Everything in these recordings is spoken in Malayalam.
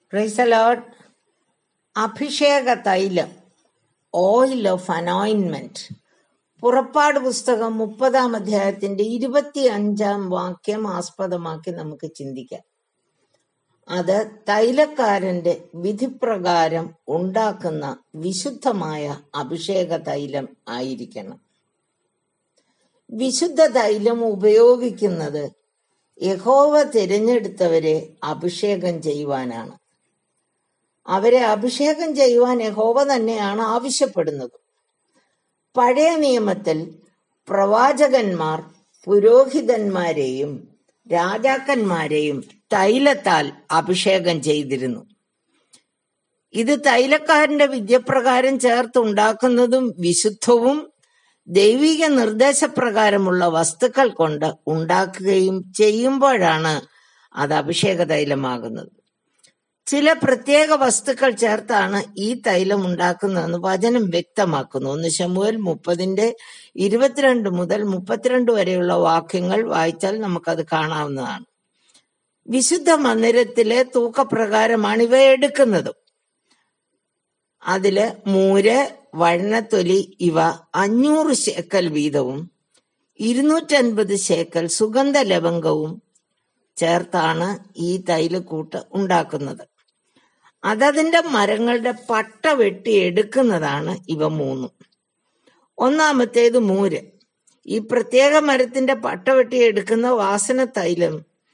പ്രൈസലോട്ട് അഭിഷേക തൈലം ഓയിൽ ഓഫ് അനോയിൻമെന്റ് പുറപ്പാട് പുസ്തകം മുപ്പതാം അധ്യായത്തിന്റെ ഇരുപത്തി അഞ്ചാം വാക്യം ആസ്പദമാക്കി നമുക്ക് ചിന്തിക്കാം അത് തൈലക്കാരന്റെ വിധിപ്രകാരം ഉണ്ടാക്കുന്ന വിശുദ്ധമായ അഭിഷേക തൈലം ആയിരിക്കണം വിശുദ്ധ തൈലം ഉപയോഗിക്കുന്നത് യഹോവ തിരഞ്ഞെടുത്തവരെ അഭിഷേകം ചെയ്യുവാനാണ് അവരെ അഭിഷേകം ചെയ്യുവാൻ യഹോവ തന്നെയാണ് ആവശ്യപ്പെടുന്നത് പഴയ നിയമത്തിൽ പ്രവാചകന്മാർ പുരോഹിതന്മാരെയും രാജാക്കന്മാരെയും തൈലത്താൽ അഭിഷേകം ചെയ്തിരുന്നു ഇത് തൈലക്കാരന്റെ വിദ്യപ്രകാരം ചേർത്തുണ്ടാക്കുന്നതും വിശുദ്ധവും ദൈവിക നിർദ്ദേശപ്രകാരമുള്ള വസ്തുക്കൾ കൊണ്ട് ഉണ്ടാക്കുകയും ചെയ്യുമ്പോഴാണ് അത് അഭിഷേക തൈലമാകുന്നത് ചില പ്രത്യേക വസ്തുക്കൾ ചേർത്താണ് ഈ തൈലം ഉണ്ടാക്കുന്നതെന്ന് വചനം വ്യക്തമാക്കുന്നു ഒന്ന് ശമുവൽ മുപ്പതിന്റെ ഇരുപത്തിരണ്ട് മുതൽ മുപ്പത്തിരണ്ട് വരെയുള്ള വാക്യങ്ങൾ വായിച്ചാൽ നമുക്കത് കാണാവുന്നതാണ് വിശുദ്ധ മന്ദിരത്തിലെ തൂക്കപ്രകാരമാണ് ഇവ എടുക്കുന്നതും അതില് മൂര് വഴനത്തൊലി ഇവ അഞ്ഞൂറ് ശേക്കൽ വീതവും ഇരുന്നൂറ്റൻപത് ശേക്കൽ സുഗന്ധ ലവംഗവും ചേർത്താണ് ഈ തൈലക്കൂട്ട് ഉണ്ടാക്കുന്നത് അതതിന്റെ മരങ്ങളുടെ പട്ട വെട്ടി എടുക്കുന്നതാണ് ഇവ മൂന്നും ഒന്നാമത്തേത് മൂര് ഈ പ്രത്യേക മരത്തിന്റെ പട്ട വെട്ടി എടുക്കുന്ന വാസന തൈലം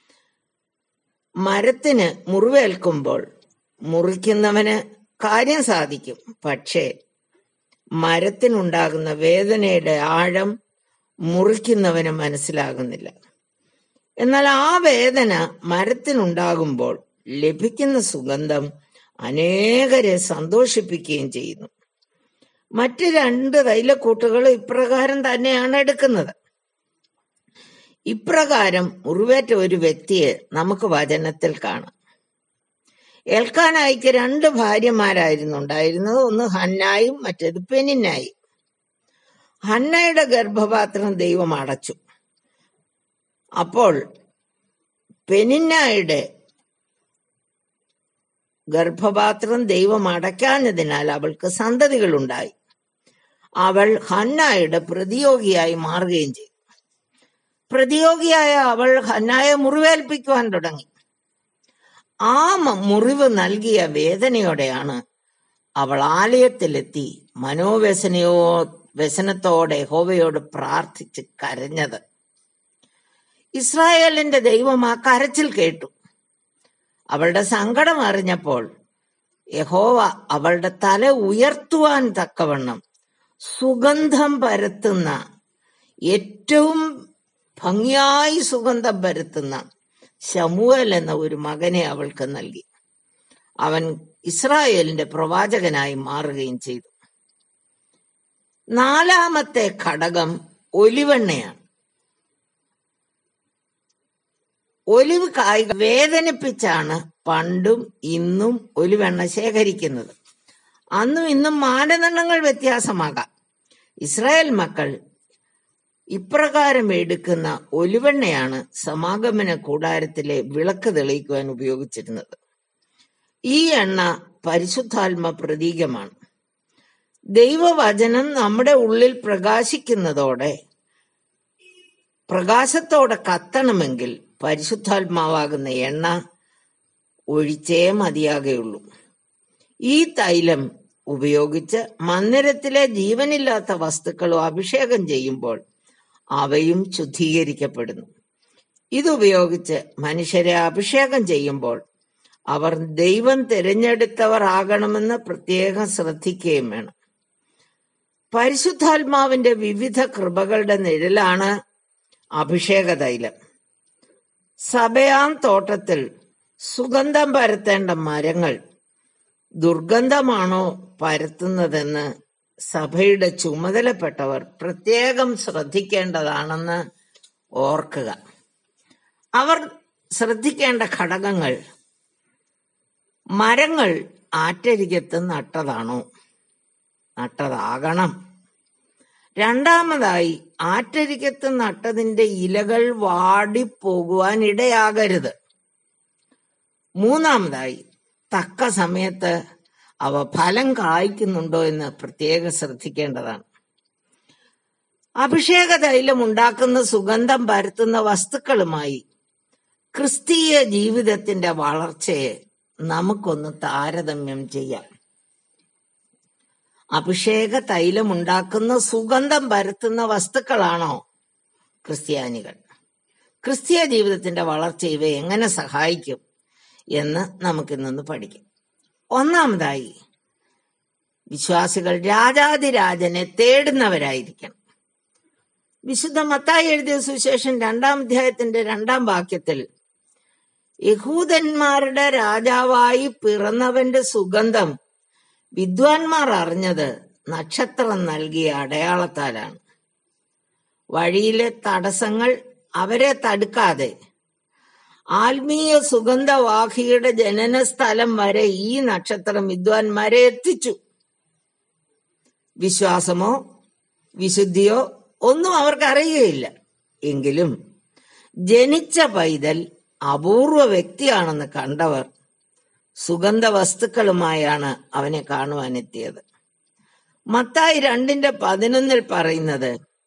മരത്തിന് മുറിവേൽക്കുമ്പോൾ മുറിക്കുന്നവന് കാര്യം സാധിക്കും പക്ഷേ മരത്തിനുണ്ടാകുന്ന വേദനയുടെ ആഴം മുറിക്കുന്നവന് മനസ്സിലാകുന്നില്ല എന്നാൽ ആ വേദന മരത്തിനുണ്ടാകുമ്പോൾ ലഭിക്കുന്ന സുഗന്ധം അനേകരെ സന്തോഷിപ്പിക്കുകയും ചെയ്യുന്നു മറ്റ് രണ്ട് തൈലക്കൂട്ടുകൾ ഇപ്രകാരം തന്നെയാണ് എടുക്കുന്നത് ഇപ്രകാരം മുറിവേറ്റ ഒരു വ്യക്തിയെ നമുക്ക് വചനത്തിൽ കാണാം ഏൽക്കാനായിക്ക് രണ്ട് ഭാര്യമാരായിരുന്നു ഉണ്ടായിരുന്നത് ഒന്ന് ഹന്നായും മറ്റേത് പെനിന്നായും ഹന്നയുടെ ഗർഭപാത്രം ദൈവം അടച്ചു അപ്പോൾ പെനിന്നായുടെ ഗർഭപാത്രം ദൈവം അടയ്ക്കാഞ്ഞതിനാൽ അവൾക്ക് സന്തതികൾ ഉണ്ടായി അവൾ ഹന്നായുടെ പ്രതിയോഗിയായി മാറുകയും ചെയ്തു പ്രതിയോഗിയായ അവൾ ഹന്നായെ മുറിവേൽപ്പിക്കുവാൻ തുടങ്ങി ആ മുറിവ് നൽകിയ വേദനയോടെയാണ് അവൾ ആലയത്തിലെത്തി മനോവ്യസനയോ വ്യസനത്തോടെ ഹോവയോട് പ്രാർത്ഥിച്ച് കരഞ്ഞത് ഇസ്രായേലിന്റെ ദൈവം ആ കരച്ചിൽ കേട്ടു അവളുടെ സങ്കടം അറിഞ്ഞപ്പോൾ യഹോവ അവളുടെ തല ഉയർത്തുവാൻ തക്കവണ്ണം സുഗന്ധം പരത്തുന്ന ഏറ്റവും ഭംഗിയായി സുഗന്ധം പരത്തുന്ന ശമുവൽ എന്ന ഒരു മകനെ അവൾക്ക് നൽകി അവൻ ഇസ്രായേലിന്റെ പ്രവാചകനായി മാറുകയും ചെയ്തു നാലാമത്തെ ഘടകം ഒലിവെണ്ണയാണ് ഒലിവ് കായ്കൾ വേദനിപ്പിച്ചാണ് പണ്ടും ഇന്നും ഒലിവെണ്ണ ശേഖരിക്കുന്നത് അന്നും ഇന്നും മാനദണ്ഡങ്ങൾ വ്യത്യാസമാകാം ഇസ്രായേൽ മക്കൾ ഇപ്രകാരം എടുക്കുന്ന ഒലിവെണ്ണയാണ് സമാഗമന കൂടാരത്തിലെ വിളക്ക് തെളിയിക്കുവാൻ ഉപയോഗിച്ചിരുന്നത് ഈ എണ്ണ പരിശുദ്ധാത്മ പ്രതീകമാണ് ദൈവവചനം നമ്മുടെ ഉള്ളിൽ പ്രകാശിക്കുന്നതോടെ പ്രകാശത്തോടെ കത്തണമെങ്കിൽ പരിശുദ്ധാത്മാവാകുന്ന എണ്ണ ഒഴിച്ചേ മതിയാകുള്ളൂ ഈ തൈലം ഉപയോഗിച്ച് മന്ദിരത്തിലെ ജീവനില്ലാത്ത വസ്തുക്കളും അഭിഷേകം ചെയ്യുമ്പോൾ അവയും ശുദ്ധീകരിക്കപ്പെടുന്നു ഇതുപയോഗിച്ച് മനുഷ്യരെ അഭിഷേകം ചെയ്യുമ്പോൾ അവർ ദൈവം തിരഞ്ഞെടുത്തവർ ആകണമെന്ന് പ്രത്യേകം ശ്രദ്ധിക്കുകയും വേണം പരിശുദ്ധാത്മാവിന്റെ വിവിധ കൃപകളുടെ നിഴലാണ് അഭിഷേക തൈലം സഭയാം തോട്ടത്തിൽ സുഗന്ധം പരത്തേണ്ട മരങ്ങൾ ദുർഗന്ധമാണോ പരത്തുന്നതെന്ന് സഭയുടെ ചുമതലപ്പെട്ടവർ പ്രത്യേകം ശ്രദ്ധിക്കേണ്ടതാണെന്ന് ഓർക്കുക അവർ ശ്രദ്ധിക്കേണ്ട ഘടകങ്ങൾ മരങ്ങൾ ആറ്റരികത്ത് നട്ടതാണോ നട്ടതാകണം രണ്ടാമതായി ആറ്റരികത്ത് നട്ടതിന്റെ ഇലകൾ വാടിപ്പോകുവാൻ ഇടയാകരുത് മൂന്നാമതായി തക്ക സമയത്ത് അവ ഫലം കായ്ക്കുന്നുണ്ടോ എന്ന് പ്രത്യേകം ശ്രദ്ധിക്കേണ്ടതാണ് അഭിഷേക തൈലം ഉണ്ടാക്കുന്ന സുഗന്ധം പരത്തുന്ന വസ്തുക്കളുമായി ക്രിസ്തീയ ജീവിതത്തിന്റെ വളർച്ചയെ നമുക്കൊന്ന് താരതമ്യം ചെയ്യാം അഭിഷേക തൈലം ഉണ്ടാക്കുന്ന സുഗന്ധം പരത്തുന്ന വസ്തുക്കളാണോ ക്രിസ്ത്യാനികൾ ക്രിസ്തീയ ജീവിതത്തിന്റെ വളർച്ച ഇവ എങ്ങനെ സഹായിക്കും എന്ന് നമുക്കിന്നൊന്ന് പഠിക്കാം ഒന്നാമതായി വിശ്വാസികൾ രാജാതിരാജനെ തേടുന്നവരായിരിക്കണം വിശുദ്ധ മത്തായി എഴുതിയ സുശേഷൻ രണ്ടാം അധ്യായത്തിന്റെ രണ്ടാം വാക്യത്തിൽ യഹൂദന്മാരുടെ രാജാവായി പിറന്നവന്റെ സുഗന്ധം വിദ്വാൻമാർ അറിഞ്ഞത് നക്ഷത്രം നൽകിയ അടയാളത്താലാണ് വഴിയിലെ തടസ്സങ്ങൾ അവരെ തടുക്കാതെ ആത്മീയ സുഗന്ധവാഹിയുടെ ജനന സ്ഥലം വരെ ഈ നക്ഷത്രം വിദ്വാൻമാരെ എത്തിച്ചു വിശ്വാസമോ വിശുദ്ധിയോ ഒന്നും അവർക്ക് അറിയുകയില്ല എങ്കിലും ജനിച്ച പൈതൽ അപൂർവ വ്യക്തിയാണെന്ന് കണ്ടവർ സുഗന്ധ വസ്തുക്കളുമായാണ് അവനെ കാണുവാനെത്തിയത് മത്തായി രണ്ടിന്റെ പതിനൊന്നിൽ പറയുന്നത്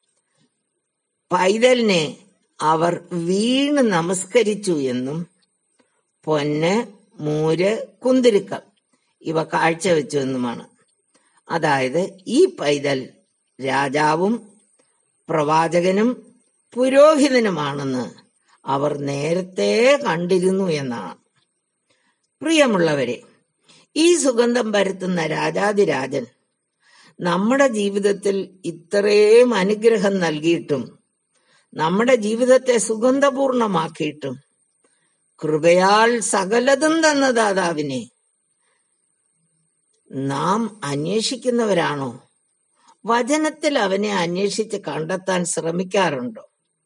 പൈതലിനെ അവർ വീണ് നമസ്കരിച്ചു എന്നും പൊന്ന് മൂര് കുന്തിരുക്കം ഇവ കാഴ്ചവെച്ചു എന്നുമാണ് അതായത് ഈ പൈതൽ രാജാവും പ്രവാചകനും പുരോഹിതനുമാണെന്ന് അവർ നേരത്തെ കണ്ടിരുന്നു എന്നാണ് പ്രിയമുള്ളവരെ ഈ സുഗന്ധം പരത്തുന്ന രാജാതിരാജൻ നമ്മുടെ ജീവിതത്തിൽ ഇത്രയും അനുഗ്രഹം നൽകിയിട്ടും നമ്മുടെ ജീവിതത്തെ സുഗന്ധപൂർണമാക്കിയിട്ടും കൃപയാൽ സകലതും തന്ന ദാതാവിനെ നാം അന്വേഷിക്കുന്നവരാണോ വചനത്തിൽ അവനെ അന്വേഷിച്ച് കണ്ടെത്താൻ ശ്രമിക്കാറുണ്ടോ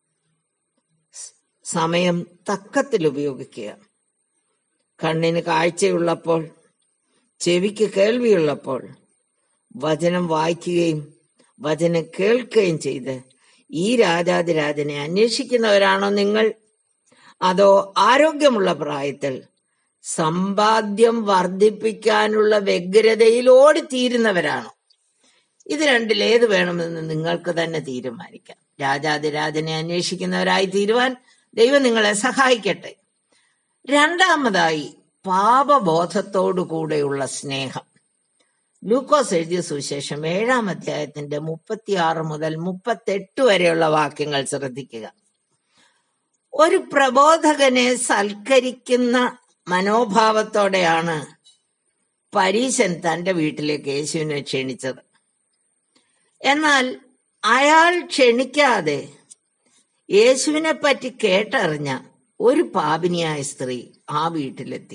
സമയം തക്കത്തിൽ ഉപയോഗിക്കുക കണ്ണിന് കാഴ്ചയുള്ളപ്പോൾ ചെവിക്ക് കേൾവിയുള്ളപ്പോൾ വചനം വായിക്കുകയും വചനം കേൾക്കുകയും ചെയ്ത് ഈ രാജാതിരാജനെ അന്വേഷിക്കുന്നവരാണോ നിങ്ങൾ അതോ ആരോഗ്യമുള്ള പ്രായത്തിൽ സമ്പാദ്യം വർദ്ധിപ്പിക്കാനുള്ള വ്യഗ്രതയിൽ ഓടിത്തീരുന്നവരാണോ ഇത് രണ്ടിൽ ഏത് വേണമെന്ന് നിങ്ങൾക്ക് തന്നെ തീരുമാനിക്കാം രാജാതിരാജനെ അന്വേഷിക്കുന്നവരായി തീരുവാൻ ദൈവം നിങ്ങളെ സഹായിക്കട്ടെ രണ്ടാമതായി പാപബോധത്തോടു കൂടെയുള്ള സ്നേഹം ലൂക്കോസ് എഴുതിയ സുവിശേഷം ഏഴാം അധ്യായത്തിന്റെ മുപ്പത്തിയാറ് മുതൽ മുപ്പത്തെട്ട് വരെയുള്ള വാക്യങ്ങൾ ശ്രദ്ധിക്കുക ഒരു പ്രബോധകനെ സൽക്കരിക്കുന്ന മനോഭാവത്തോടെയാണ് പരീശൻ തന്റെ വീട്ടിലേക്ക് യേശുവിനെ ക്ഷണിച്ചത് എന്നാൽ അയാൾ ക്ഷണിക്കാതെ യേശുവിനെ പറ്റി കേട്ടറിഞ്ഞ ഒരു പാപിനിയായ സ്ത്രീ ആ വീട്ടിലെത്തി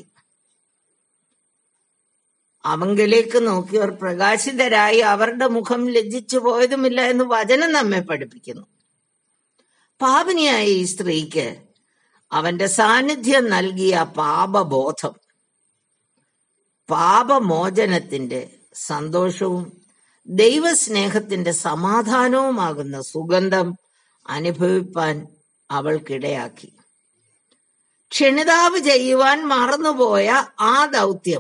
അവങ്കിലേക്ക് നോക്കിയവർ പ്രകാശിതരായി അവരുടെ മുഖം ലജ്ജിച്ചു പോയതുമില്ല എന്ന് വചനം നമ്മെ പഠിപ്പിക്കുന്നു പാപിനിയായ ഈ സ്ത്രീക്ക് അവന്റെ സാന്നിധ്യം നൽകിയ പാപബോധം പാപമോചനത്തിന്റെ സന്തോഷവും ദൈവസ്നേഹത്തിന്റെ സമാധാനവുമാകുന്ന സുഗന്ധം അനുഭവിപ്പാൻ അവൾക്കിടയാക്കി ക്ഷണിതാവ് ചെയ്യുവാൻ മറന്നുപോയ ആ ദൗത്യം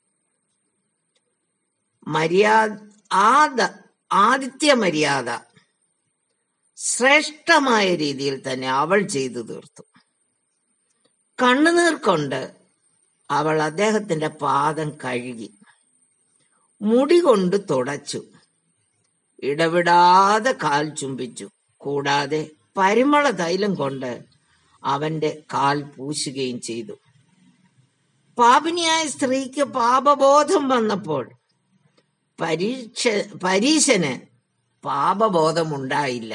മര്യാദ ആ ദ- ആദിത്യ മര്യാദ ശ്രേഷ്ഠമായ രീതിയിൽ തന്നെ അവൾ ചെയ്തു തീർത്തു കണ്ണുനീർ കൊണ്ട് അവൾ അദ്ദേഹത്തിന്റെ പാദം കഴുകി മുടി കൊണ്ട് തുടച്ചു ഇടവിടാതെ കാൽ ചുംബിച്ചു കൂടാതെ പരിമള തൈലം കൊണ്ട് അവന്റെ കാൽ പൂശുകയും ചെയ്തു പാപിനിയായ സ്ത്രീക്ക് പാപബോധം വന്നപ്പോൾ പരീക്ഷ പരീശന് പാപബോധമുണ്ടായില്ല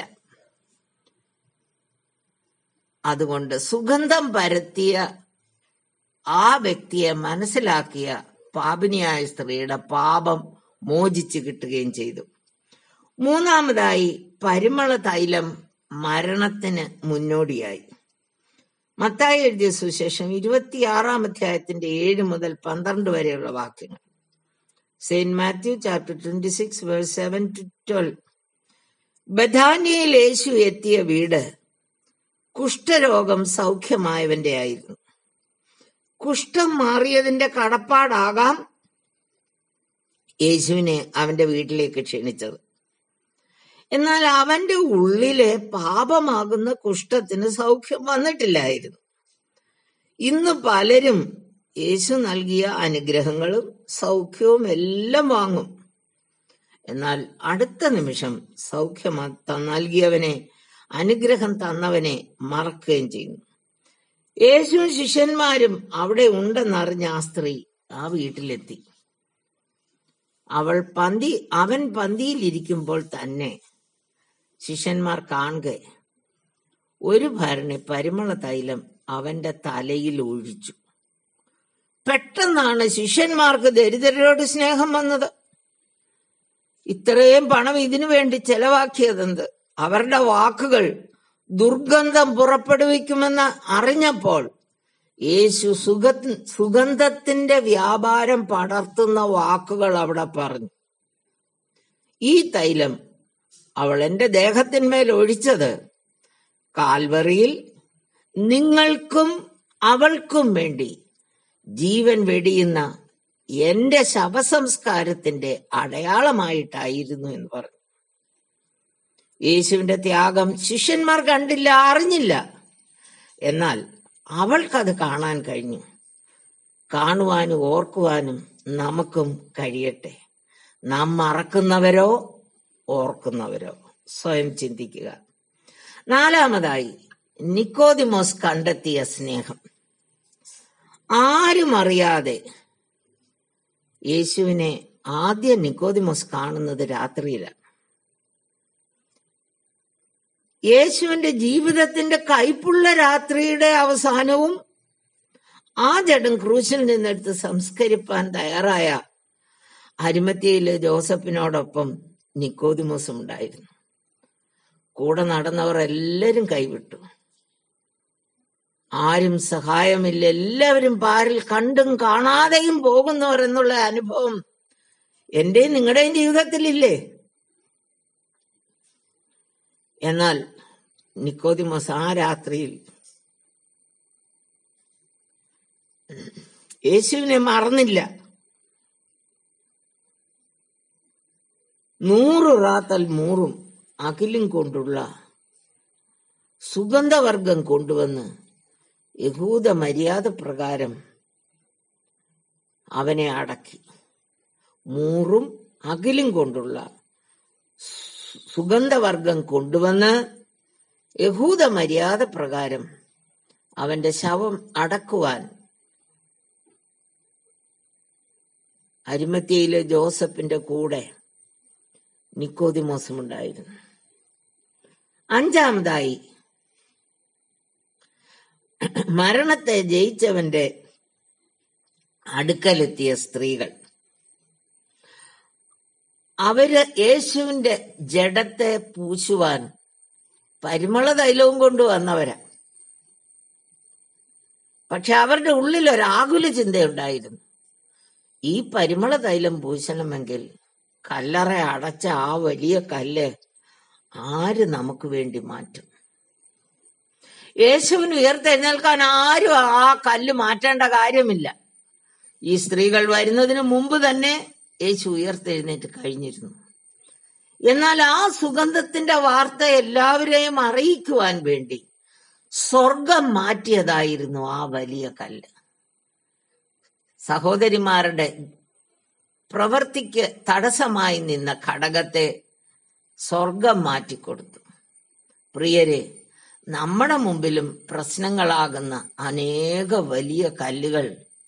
അതുകൊണ്ട് സുഗന്ധം പരത്തിയ ആ വ്യക്തിയെ മനസ്സിലാക്കിയ പാപിനിയായ സ്ത്രീയുടെ പാപം മോചിച്ചു കിട്ടുകയും ചെയ്തു മൂന്നാമതായി പരിമള തൈലം മരണത്തിന് മുന്നോടിയായി മത്തായി എഴുതിയ സുശേഷം ഇരുപത്തിയാറാം അധ്യായത്തിന്റെ ഏഴ് മുതൽ പന്ത്രണ്ട് വരെയുള്ള വാക്യങ്ങൾ Saint Matthew chapter twenty six verse seven to twelve ബഥാനിയയിൽ യേശു എത്തിയ വീട് കുഷ്ഠരോഗം സൗഖ്യമായവന്റെ ആയിരുന്നു കുഷ്ഠം മാറിയതിന്റെ കടപ്പാടാകാം യേശുവിനെ അവന്റെ വീട്ടിലേക്ക് ക്ഷണിച്ചത് എന്നാൽ അവന്റെ ഉള്ളിലെ പാപമാകുന്ന കുഷ്ഠത്തിന് സൗഖ്യം വന്നിട്ടില്ലായിരുന്നു ഇന്ന് പലരും യേശു നൽകിയ അനുഗ്രഹങ്ങളും സൗഖ്യവും എല്ലാം വാങ്ങും എന്നാൽ അടുത്ത നിമിഷം സൗഖ്യം ത- നൽകിയവനെ അനുഗ്രഹം തന്നവനെ മറക്കുകയും ചെയ്യുന്നു യേശുവും ശിഷ്യന്മാരും അവിടെ ഉണ്ടെന്നറിഞ്ഞ ആ സ്ത്രീ ആ വീട്ടിലെത്തി അവൾ പന്തി അവൻ പന്തിയിലിരിക്കുമ്പോൾ തന്നെ ശിഷ്യന്മാർ കാണുക ഒരു ഭരണി പരിമള തൈലം അവന്റെ തലയിൽ ഒഴിച്ചു പെട്ടെന്നാണ് ശിഷ്യന്മാർക്ക് ദരിദ്രരോട് സ്നേഹം വന്നത് ഇത്രയും പണം ഇതിനു വേണ്ടി ചെലവാക്കിയതെന്ത് അവരുടെ വാക്കുകൾ ദുർഗന്ധം പുറപ്പെടുവിക്കുമെന്ന് അറിഞ്ഞപ്പോൾ യേശു സുഗ സുഗന്ധത്തിന്റെ വ്യാപാരം പടർത്തുന്ന വാക്കുകൾ അവിടെ പറഞ്ഞു ഈ തൈലം അവൾ എന്റെ ദേഹത്തിന്മേൽ ഒഴിച്ചത് കാൽവറിയിൽ നിങ്ങൾക്കും അവൾക്കും വേണ്ടി ജീവൻ വെടിയുന്ന എന്റെ ശവസംസ്കാരത്തിന്റെ അടയാളമായിട്ടായിരുന്നു എന്ന് പറഞ്ഞു യേശുവിന്റെ ത്യാഗം ശിഷ്യന്മാർ കണ്ടില്ല അറിഞ്ഞില്ല എന്നാൽ അവൾക്കത് കാണാൻ കഴിഞ്ഞു കാണുവാനും ഓർക്കുവാനും നമുക്കും കഴിയട്ടെ നാം മറക്കുന്നവരോ ഓർക്കുന്നവരോ സ്വയം ചിന്തിക്കുക നാലാമതായി നിക്കോദിമോസ് കണ്ടെത്തിയ സ്നേഹം ആരും അറിയാതെ യേശുവിനെ ആദ്യം നിക്കോദിമോസ് കാണുന്നത് രാത്രിയിലാണ് യേശുവിന്റെ ജീവിതത്തിന്റെ കൈപ്പുള്ള രാത്രിയുടെ അവസാനവും ആ ജഡം ക്രൂശിൽ നിന്നെടുത്ത് സംസ്കരിപ്പാൻ തയ്യാറായ അരിമത്തിയിലെ ജോസഫിനോടൊപ്പം നിക്കോദിമോസും ഉണ്ടായിരുന്നു കൂടെ നടന്നവർ എല്ലാവരും കൈവിട്ടു ആരും സഹായമില്ല എല്ലാവരും പാരിൽ കണ്ടും കാണാതെയും പോകുന്നവർ എന്നുള്ള അനുഭവം എന്റെയും നിങ്ങളുടെയും ജീവിതത്തിലില്ലേ എന്നാൽ നിക്കോദിമോസ് ആ രാത്രിയിൽ യേശുവിനെ മറന്നില്ല നൂറ് റാത്തൽ മൂറും അകിലും കൊണ്ടുള്ള സുഗന്ധവർഗം കൊണ്ടുവന്ന് യഹൂദ മര്യാദ പ്രകാരം അവനെ അടക്കി മൂറും അകിലും കൊണ്ടുള്ള സു- സുഗന്ധവർഗം കൊണ്ടുവന്ന് യഹൂദ മര്യാദ പ്രകാരം അവന്റെ ശവം അടക്കുവാൻ അരിമത്തിയിലെ ജോസഫിന്റെ കൂടെ നിക്കോദിമോസും ഉണ്ടായിരുന്നു അഞ്ചാമതായി മരണത്തെ ജയിച്ചവന്റെ അടുക്കലെത്തിയ സ്ത്രീകൾ അവര് യേശുവിന്റെ ജഡത്തെ പൂശുവാൻ പരിമള തൈലവും കൊണ്ടുവന്നവരാ പക്ഷെ അവരുടെ ഉള്ളിൽ ഒരു ആകുല ചിന്തയുണ്ടായിരുന്നു ഈ പരിമള തൈലം പൂശണമെങ്കിൽ കല്ലറ അടച്ച ആ വലിയ കല്ല് ആര് നമുക്ക് വേണ്ടി മാറ്റും യേശുവിന് ഉയർത്തെഴുന്നേൽക്കാൻ ആരും ആ കല്ല് മാറ്റേണ്ട കാര്യമില്ല ഈ സ്ത്രീകൾ വരുന്നതിന് മുമ്പ് തന്നെ യേശു ഉയർത്തെഴുന്നേറ്റ് കഴിഞ്ഞിരുന്നു എന്നാൽ ആ സുഗന്ധത്തിന്റെ വാർത്ത എല്ലാവരെയും അറിയിക്കുവാൻ വേണ്ടി സ്വർഗം മാറ്റിയതായിരുന്നു ആ വലിയ കല്ല് സഹോദരിമാരുടെ പ്രവൃത്തിക്ക് തടസ്സമായി നിന്ന ഘടകത്തെ സ്വർഗം മാറ്റിക്കൊടുത്തു പ്രിയരെ നമ്മുടെ മുമ്പിലും പ്രശ്നങ്ങളാകുന്ന അനേക വലിയ കല്ലുകൾ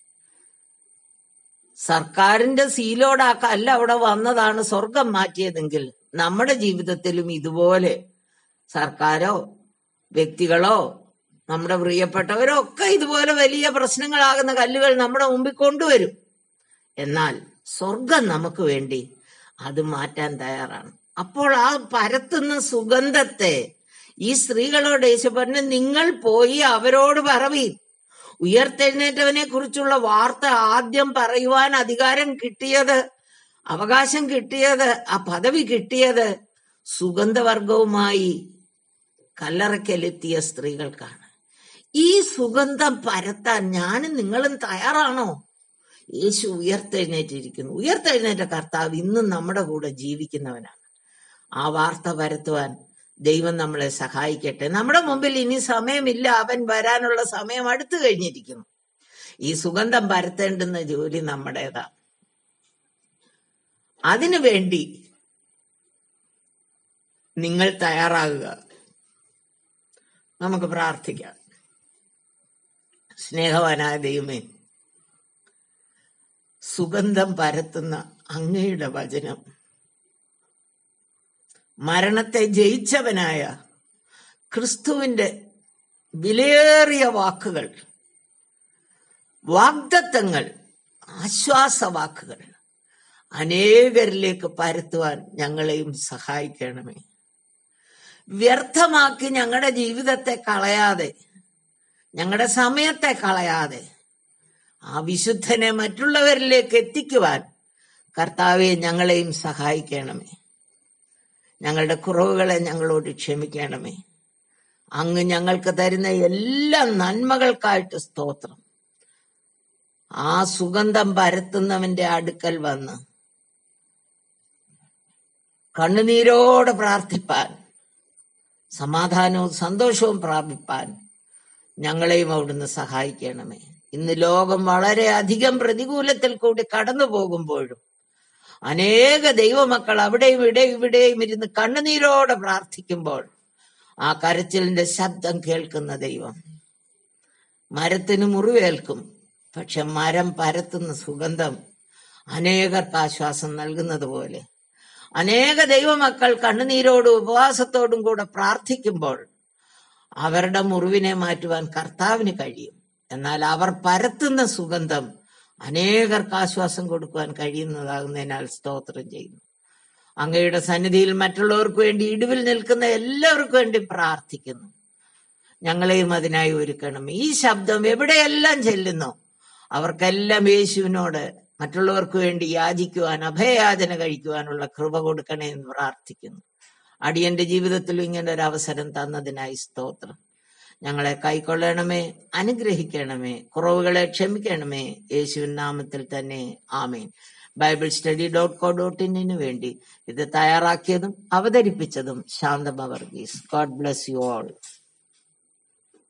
സർക്കാരിന്റെ സീലോടാക്കല്ല അവിടെ വന്നതാണ് സ്വർഗം മാറ്റിയതെങ്കിൽ നമ്മുടെ ജീവിതത്തിലും ഇതുപോലെ സർക്കാരോ വ്യക്തികളോ നമ്മുടെ പ്രിയപ്പെട്ടവരോ ഒക്കെ ഇതുപോലെ വലിയ പ്രശ്നങ്ങളാകുന്ന കല്ലുകൾ നമ്മുടെ മുമ്പിൽ കൊണ്ടുവരും എന്നാൽ സ്വർഗം നമുക്ക് വേണ്ടി അത് മാറ്റാൻ തയ്യാറാണ് അപ്പോൾ ആ പരത്തുന്ന സുഗന്ധത്തെ ഈ സ്ത്രീകളോട് യേശു പറഞ്ഞു നിങ്ങൾ പോയി അവരോട് പറവീൻ ഉയർത്തെഴുന്നേറ്റവനെ കുറിച്ചുള്ള വാർത്ത ആദ്യം പറയുവാൻ അധികാരം കിട്ടിയത് അവകാശം കിട്ടിയത് ആ പദവി കിട്ടിയത് സുഗന്ധവർഗവുമായി കല്ലറയ്ക്കലെത്തിയ സ്ത്രീകൾക്കാണ് ഈ സുഗന്ധം പരത്താൻ ഞാനും നിങ്ങളും തയ്യാറാണോ യേശു ഉയർത്തെഴുന്നേറ്റിരിക്കുന്നു ഉയർത്തെഴുന്നേറ്റ കർത്താവ് ഇന്നും നമ്മുടെ കൂടെ ജീവിക്കുന്നവനാണ് ആ വാർത്ത പരത്തുവാൻ ദൈവം നമ്മളെ സഹായിക്കട്ടെ നമ്മുടെ മുമ്പിൽ ഇനി സമയമില്ല അവൻ വരാനുള്ള സമയം അടുത്തു കഴിഞ്ഞിരിക്കുന്നു ഈ സുഗന്ധം പരത്തേണ്ടുന്ന ജോലി നമ്മുടേതാ അതിനു വേണ്ടി നിങ്ങൾ തയ്യാറാകുക നമുക്ക് പ്രാർത്ഥിക്കാം സ്നേഹവാനായ ദൈവമേ സുഗന്ധം പരത്തുന്ന അങ്ങയുടെ വചനം മരണത്തെ ജയിച്ചവനായ ക്രിസ്തുവിന്റെ വിലയേറിയ വാക്കുകൾ വാഗ്ദത്തങ്ങൾ ആശ്വാസവാക്കുകൾ അനേകരിലേക്ക് പരത്തുവാൻ ഞങ്ങളെയും സഹായിക്കണമേ വ്യർത്ഥമാക്കി ഞങ്ങളുടെ ജീവിതത്തെ കളയാതെ ഞങ്ങളുടെ സമയത്തെ കളയാതെ ആ വിശുദ്ധനെ മറ്റുള്ളവരിലേക്ക് എത്തിക്കുവാൻ കർത്താവെ ഞങ്ങളെയും സഹായിക്കണമേ ഞങ്ങളുടെ കുറവുകളെ ഞങ്ങളോട് ക്ഷമിക്കണമേ അങ്ങ് ഞങ്ങൾക്ക് തരുന്ന എല്ലാ നന്മകൾക്കായിട്ട് സ്തോത്രം ആ സുഗന്ധം പരത്തുന്നവന്റെ അടുക്കൽ വന്ന് കണ്ണുനീരോടെ പ്രാർത്ഥിപ്പാൻ സമാധാനവും സന്തോഷവും പ്രാപിപ്പാൻ ഞങ്ങളെയും അവിടുന്ന് സഹായിക്കണമേ ഇന്ന് ലോകം വളരെ അധികം പ്രതികൂലത്തിൽ കൂടി കടന്നു പോകുമ്പോഴും അനേക ദൈവമക്കൾ അവിടെയും ഇവിടെയും ഇവിടെയും ഇരുന്ന് കണ്ണുനീരോടെ പ്രാർത്ഥിക്കുമ്പോൾ ആ കരച്ചിലിന്റെ ശബ്ദം കേൾക്കുന്ന ദൈവം മരത്തിന് മുറിവേൽക്കും പക്ഷെ മരം പരത്തുന്ന സുഗന്ധം അനേകർക്ക് ആശ്വാസം നൽകുന്നത് പോലെ അനേക ദൈവമക്കൾ കണ്ണുനീരോടും ഉപവാസത്തോടും കൂടെ പ്രാർത്ഥിക്കുമ്പോൾ അവരുടെ മുറിവിനെ മാറ്റുവാൻ കർത്താവിന് കഴിയും എന്നാൽ അവർ പരത്തുന്ന സുഗന്ധം അനേകർക്ക് ആശ്വാസം കൊടുക്കുവാൻ കഴിയുന്നതാകുന്നതിനാൽ സ്തോത്രം ചെയ്യുന്നു അങ്ങയുടെ സന്നിധിയിൽ മറ്റുള്ളവർക്ക് വേണ്ടി ഇടിവിൽ നിൽക്കുന്ന എല്ലാവർക്കും വേണ്ടി പ്രാർത്ഥിക്കുന്നു ഞങ്ങളെയും അതിനായി ഒരുക്കണം ഈ ശബ്ദം എവിടെയെല്ലാം ചെല്ലുന്നു അവർക്കെല്ലാം യേശുവിനോട് മറ്റുള്ളവർക്ക് വേണ്ടി യാചിക്കുവാൻ അഭയയാചന കഴിക്കുവാനുള്ള കൃപ കൊടുക്കണേ എന്ന് പ്രാർത്ഥിക്കുന്നു അടിയന്റെ ജീവിതത്തിലും ഇങ്ങനെ ഒരു അവസരം തന്നതിനായി സ്തോത്രം ഞങ്ങളെ കൈക്കൊള്ളണമേ അനുഗ്രഹിക്കണമേ കുറവുകളെ ക്ഷമിക്കണമേ യേശുവിൻ നാമത്തിൽ തന്നെ amen Bible study dot co dot ഇന്നിനു വേണ്ടി ഇത് തയ്യാറാക്കിയതും അവതരിപ്പിച്ചതും Shanthamma Varghese God bless you all